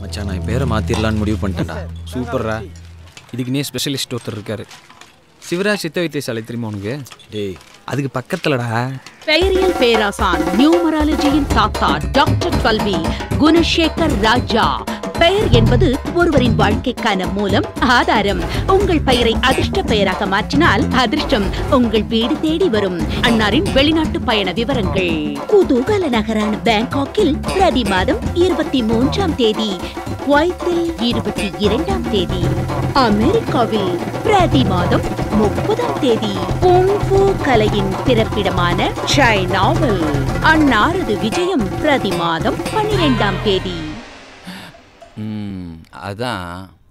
மச்சான் நான் என் பேரை மாத்திரலான்னு முடிவு பண்ணிட்டேன்டா சூப்பர்ரா இதுக்குன்னே ஸ்பெஷலிஸ்ட் ஒருத்தர் இருக்காரு சிவராஜ் சித்த வைத்தியசாலை தெரியுமா உனக்கு டேய் அதுக்கு பக்கத்துலடா பெயரியல் பேராசான் நியூமராலஜியின் தாத்தா டாக்டர் கல்வி குணசேகர் ராஜா பெயர் என்பது ஒருவரின் வாழ்க்கைக்கான மூலம் ஆதாரம் உங்கள் பெயரை அதிர்ஷ்ட பெயராக மாற்றினால் அதிர்ஷ்டம் உங்கள் வீடு தேடி வரும் அன்னாரின் வெளிநாட்டு பயண விவரங்கள் குதூகல நகரான பேங்காக்கில் பிரதி மாதம் இருபத்தி மூன்றாம் தேதி குவைத்தில் இருபத்தி இரண்டாம் தேதி அமெரிக்காவில் பிரதி மாதம் முப்பதாம் தேதி குங்ஃபு கலையின் பிறப்பிடமான சைனாவில் அன்னாரது விஜயம் பிரதி மாதம் பன்னிரெண்டாம் தேதி ம், அதான்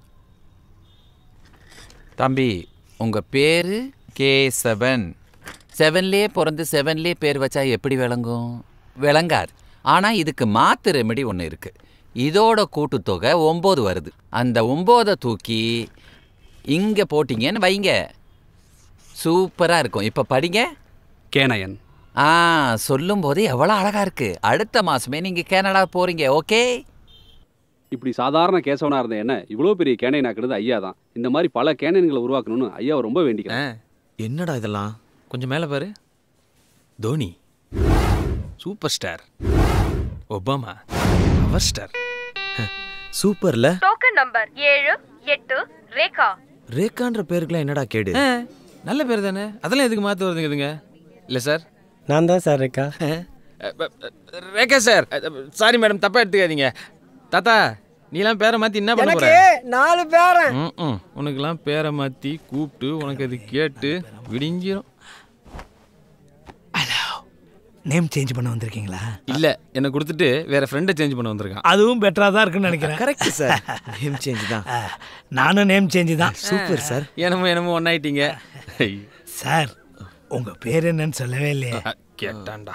தம்பி உங்க பேரு கேசவன் செவன்லேயே பிறந்து செவன்லேயே பேர் வச்சா எப்படி விளங்கும் விளங்காது ஆனா இதுக்கு மாத்து ரெமெடி ஒன்று இருக்கு இதோட கூட்டுத்தொகை ஒம்பது வருது அந்த ஒம்போதை தூக்கி இங்க போட்டீங்கன்னு வைங்க சூப்பரா இருக்கும் இப்ப படிங்க கேனயன் ஆ சொல்லும்போது எவ்வளோ அழகா இருக்கு அடுத்த மாசமே நீங்க கனடா போறீங்க ஓகே இப்படி சாதாரண கேசவனா இருந்த என்ன இவ்வளோ பெரிய கேனையன் ஆக்குறது ஐயா தான் இந்த மாதிரி பல கேனையன்களை உருவாக்கணும்னு ஐயாவை ரொம்ப வேண்டிக்கிறேன் என்னடா இதெல்லாம் கொஞ்சம் மேலே பாரு Dhoni super star Obama power star சூப்பர்ல டோக்கன் நம்பர் ஏழு எட்டு ரேகா ரேகான்ற பேருக்குலாம் என்னடா கேடு நல்ல பேர் தானே அதெல்லாம் எதுக்கு மாற்ற வருதுங்க இதுங்க இல்லை சார் நான் தான் சார் இருக்கா ரேகா சார் சாரி மேடம் தப்பா எடுத்துக்காதீங்க தாத்தா நீலாம் பேரை மாற்றி என்ன பண்ண போற நாலு பேரன் ம் உனக்கெல்லாம் பேரை மாற்றி கூப்பிட்டு உனக்கு அது கேட்டு விடிஞ்சிரும் நேம் சேஞ்ச் பண்ண வந்திருக்கீங்களா இல்லை என்னை கொடுத்துட்டு வேற ஃப்ரெண்டை சேஞ்ச் பண்ண வந்திருக்கான் அதுவும் பெட்டரா தான் இருக்குன்னு நினைக்கிறேன் கரெக்ட் சார் நேம் சேஞ்ச் தான் நானும் நேம் சேஞ்ச் தான் சூப்பர் சார் என்னமோ என்னமோ ஒன்னாயிட்டீங்க சார் உங்க பேர் என்னன்னு சொல்லவே இல்லையே கேட்டான்டா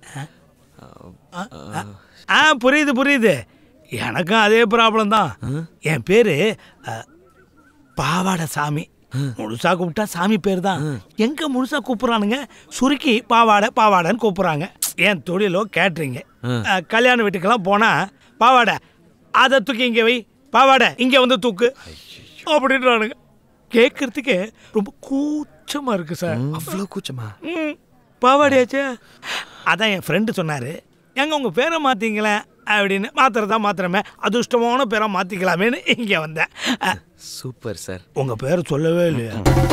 ஆ புரியுது புரியுது எனக்கும் அதே ப்ராப்ளம் தான் என் பேரு அ, பாவாடை சாமி முழுசா கூப்பிட்டா சாமி பேர் தான் எங்க முழுசா கூப்பிடுறானுங்க சுருக்கி பாவாடை பாவாடைன்னு கூப்பிடுறாங்க என் தொழிலோ கேட்ரிங்க கல்யாண வீட்டுக்கெல்லாம் போனா பாவாடை அதை தூக்கி இங்க வை பாவாடை இங்க வந்து தூக்கு அப்படின்றானுங்க கேட்கறதுக்கு ரொம்ப கூச்சமா இருக்கு சார் அவ்வளோ கூச்சமா ம் பாவாடியாச்சே அதான் என் ஃப்ரெண்டு சொன்னார் எங்க உங்கள் பேரை மாற்றிங்களேன் அப்படின்னு மாத்திரதான் மாத்திரமே அதிர்ஷ்டமான பேரை மாற்றிக்கலாமேன்னு இங்கே வந்தேன் சூப்பர் சார் உங்கள் பேரை சொல்லவே இல்லையா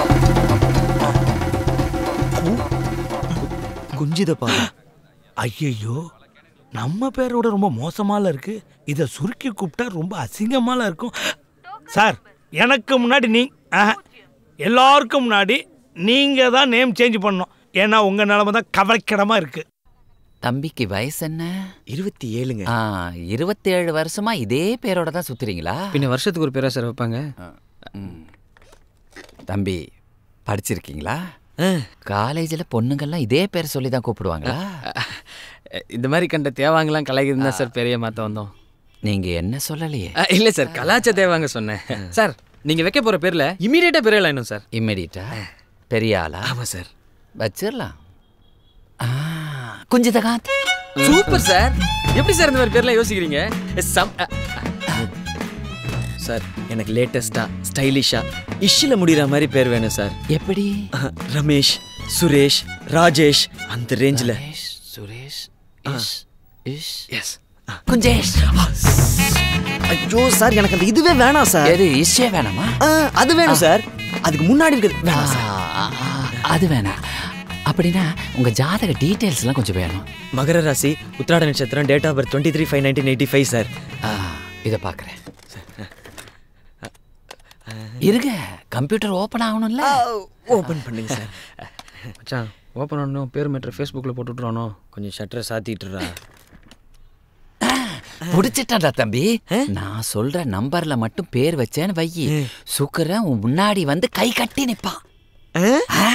குஞ்சிதப்பா ஐயையோ நம்ம பேரோட ரொம்ப மோசமால இருக்கு இதை சுருக்கி கூப்பிட்டா ரொம்ப அசிங்கமால இருக்கும் சார் எனக்கு முன்னாடி நீ ஆஹா, எல்லாருக்கும் முன்னாடி நீங்கள் தான் நேம் சேஞ்ச் பண்ணணும் ஏன்னா உங்கள் நிலமை தான் கவலைக்கிடமாக இருக்குது தம்பிக்கு வயசு என்ன இருபத்தி ஏழுங்க ஆ இருபத்தேழு வருஷமா இதே பேரோட தான் சுத்துறீங்களா பின்ன வருஷத்துக்கு ஒரு பேரா சார் வைப்பாங்க ம். தம்பி படிச்சிருக்கீங்களா காலேஜில் பொண்ணுங்கள்லாம் இதே பேர் சொல்லி தான் கூப்பிடுவாங்களா இந்த மாதிரி கண்ட தேவாங்கலாம் கலாய்க்கு தான் சார் பெரிய மாற்ற வந்தோம் நீங்க என்ன சொல்லலையே அஹ், இல்ல சார் கலாச்ச தேவாங்க சொன்னேன் சார் நீங்க வைக்க போற பேர்ல இமீடியட்டா பேரே வேணும் சார் இம்மிடியட்டா பெரிய ஆளா ஆமா சார் வச்சிடலாம் குஞ்சிதகாந்த் சூப்பர் சார் எப்படி சார் இந்த மாதிரி பேர்லாம் யோசிக்கிறீங்க சம் அ, சார் எனக்கு லேட்டஸ்டா ஸ்டைலிஷா இஷ்ல முடிகிற மாதிரி பேர் வேணும் சார் எப்படி ரமேஷ் சுரேஷ் ராஜேஷ் அந்த ரேஞ்சில் ரமேஷ், சுரேஷ் இஷ் இஷ் எஸ் குஞ்சேஷ் ஐயோ சார் எனக்கு அந்த இதுவே வேணாம் சார் எது இஷ்யே வேணாமா ஆ, அது வேணும் சார் அதுக்கு முன்னாடி இருக்கிறது வேணாம் சார் ஆ, ஆ, அது வேணாம் அப்படின்னா உங்க ஜாதக டீட்டெயில்ஸ்லாம் கொஞ்சம் வேணும் மகர ராசி உத்திராட நட்சத்திரம் date of birth twenty three five nineteen eighty five sir ஆ, இதை பார்க்குறேன் இருங்க கம்ப்யூட்டர் ஓப்பன் ஆகணும்ல ஓப்பன் பண்ணுங்க சார் மச்சான் ஓப்பன் பண்ணணும் பேர் மேட்ரு ஃபேஸ்புக்கில் போட்டு விட்றானோ கொஞ்சம் ஷட்டரை சாத்திட்டுறா புடிச்சிட்டா தம்பி நான் சொல்ற நம்பர்ல மட்டும் பேர் வச்சேன்னு வையி சுக்கரன் உன் முன்னாடி வந்து கை கட்டி நிப்பான் ஆ.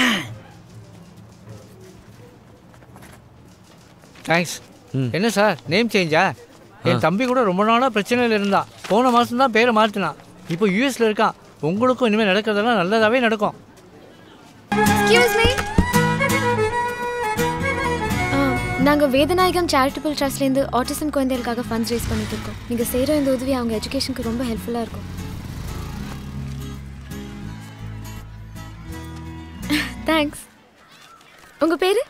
தேங்க்ஸ் என்ன சார் நேம் சேஞ்சா என் தம்பி கூட ரொம்ப நாளாக பிரச்சனையில் இருந்தான் போன மாதம் தான் பேரை மாற்றினான் இப்போ யூஎஸில் இருக்கான் உங்களுக்கும் இனிமேல் நடக்கிறதெல்லாம் நல்லதாகவே நடக்கும் எக்ஸ்கியூஸ் மீ நாங்கள் வேதநாயகம் சேரிட்டபிள் ட்ரஸ்ட்லேருந்து ஆட்டிசம் குழந்தைகளுக்காக ஃபண்ட்ஸ் ரேஸ் பண்ணிட்டு இருக்கோம் நீங்கள் செய்கிற இந்த உதவி அவங்க எஜுகேஷனுக்கு ரொம்ப ஹெல்ப்ஃபுல்லாக இருக்கும் தேங்க்ஸ் உங்கள் பேர்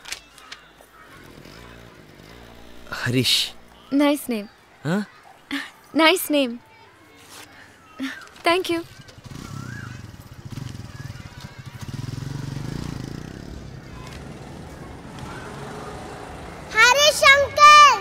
ஹரிஷ் நைஸ் நேம் ஆ nice name thank you Harish uncle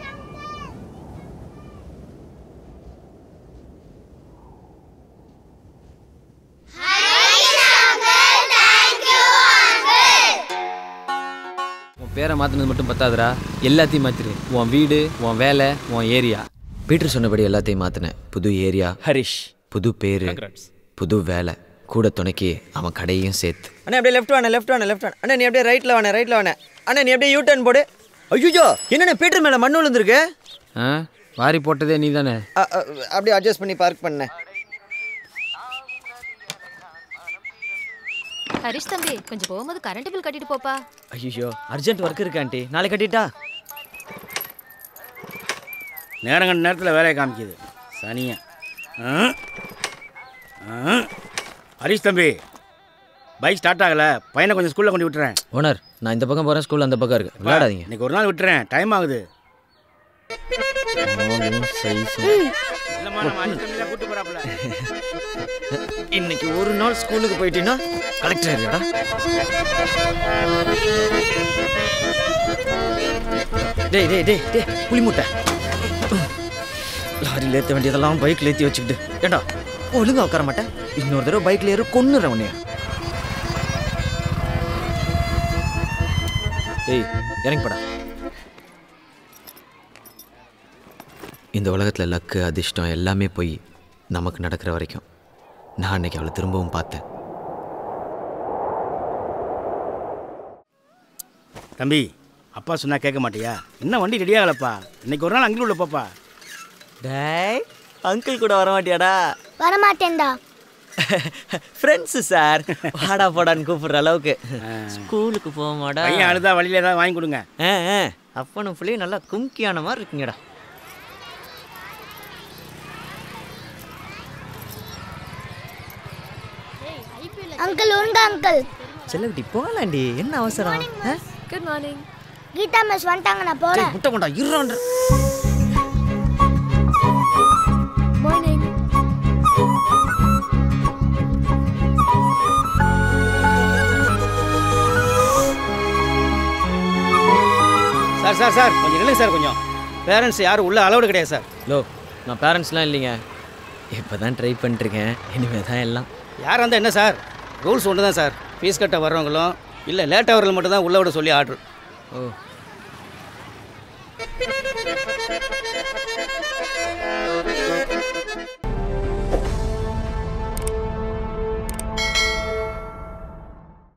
உன் பேரை மாற்றினது மட்டும் பத்தாதுடா எல்லாத்தையும் மாற்றிரு உன் வீடு உன் வேலை உன் ஏரியா பீட்டர் சொன்னபடி எல்லாத்தையும் மாற்றினேன் புது ஏரியா ஹரிஷ் புது பேர் புது வேலை கூட துணைக்கி அவன் கடையையும் சேர்த்து அண்ணா அப்படியே லெஃப்ட் வாண்ணே லெஃப்ட் வாண்ணே லெஃப்ட் வாண்ணே அண்ணா நீ அப்படியே ரைட்டில் வாண்ணே ரைட்டில் வாண்ணே அண்ணா நீ அப்படியே யூ டர்ன் போடு ஐயோ என்னண்ணே பீட்டர் மேலே மண்ணு விழுந்துருக்கு ஆ வாரி போட்டதே நீ தானே அ, அ, அப்படியே அட்ஜஸ்ட் பண்ணி பார்க் பண்ணேன் ஹரிஷ் தம்பி கொஞ்சம் போகும்போது கரண்ட் பில் கட்டிட்டு போப்பா ஐயோ அர்ஜென்ட் ஒர்க் இருக்கு ஆண்டி நாளை கட்டிட்டா நேரம் கண்ட நேரத்தில் வேலையை காமிக்குது சனியா ஆ? ஆ? ஹரிஷ் தம்பி பைக் ஸ்டார்ட் ஆகலை பையனை கொஞ்சம் ஸ்கூலில் கொண்டு விட்டுறேன் ஓனர் நான் இந்த பக்கம் போகிறேன் ஸ்கூல் அந்த பக்கம் இருக்கு விளையாடாதீங்க இன்னைக்கு ஒரு நாள் விட்டுறேன் டைம் ஆகுது ஆளும் சைஸும். இல்லைம்மா நம்ம ஹரிஷ் தம்பி தான் கூட்டு போகிறாப்புல இன்னைக்கு ஒரு நாள் ஸ்கூலுக்கு போயிட்டீங்கன்னா கலெக்டர் ஆயிருடா டேய் டேய் டேய் டேய் புளி மூட்டை லாரியில் ஏற்ற வேண்டியதெல்லாம் பைக்கில் ஏற்றி வச்சுக்கிட்டு ஏண்டா ஒழுங்கா உட்கார மாட்டேன் இன்னொரு தடவை பைக்கில் ஏறி கொன்னுறேன் உன்னைய ஏய் இறங்கிப்படா இந்த உலகத்தில் லக்கு அதிர்ஷ்டம் எல்லாமே போய் நமக்கு நடக்கிற வரைக்கும் நான் அன்னைக்கு அவளை திரும்பவும் பார்த்தேன் தம்பி அப்பா சொன்னா கேட்க மாட்டியா என்ன வண்டி ரெடி ஆகலப்பா இன்னைக்கு ஒரு நாள் அங்கே உள்ள பாப்பா டேய் அங்கிள் கூட வர மாட்டியாடா வரமாட்டேன்டா ஃப்ரெண்ட்ஸு சார் வாடா போடான்னு கூப்பிடுற அளவுக்கு ஸ்கூலுக்கு போக மாடா பையன் அழுதா வழியில ஏதாவது வாங்கி கொடுங்க ஆ ஆ அப்பனும் பிள்ளையும் நல்லா கும்கியான மாதிரி இருக்குங்கடா அங்கிள் உங்க அங்கிள் செல்லக்குட்டி போகலாண்டி என்ன அவசரம் ஆ? குட் மார்னிங் கீதா மிஸ் வந்துட்டாங்க நான் போறேன் டேய், முட்டை கொண்டா இருறான்ற மார்னிங் சார் சார் சார் கொஞ்சம் நில்லுங்க சார் கொஞ்சம் பேரண்ட்ஸ் யாரும் உள்ள அலௌடு கிடையாது சார் லோ நான் பேரண்ட்ஸ்லாம் இல்லைங்க இப்போ தான் ட்ரை பண்ணிட்டுருக்கேன் இனிமேல் தான் எல்லாம் யார் இருந்தால் என்ன சார் ரூல்ஸ் ஒன்று தான் சார் ஃபீஸ் கட்ட வர்றவங்களும் இல்லை லேட்டாக வரவங்க மட்டும் தான் உள்ள விட சொல்லி ஆர்டர் ஓ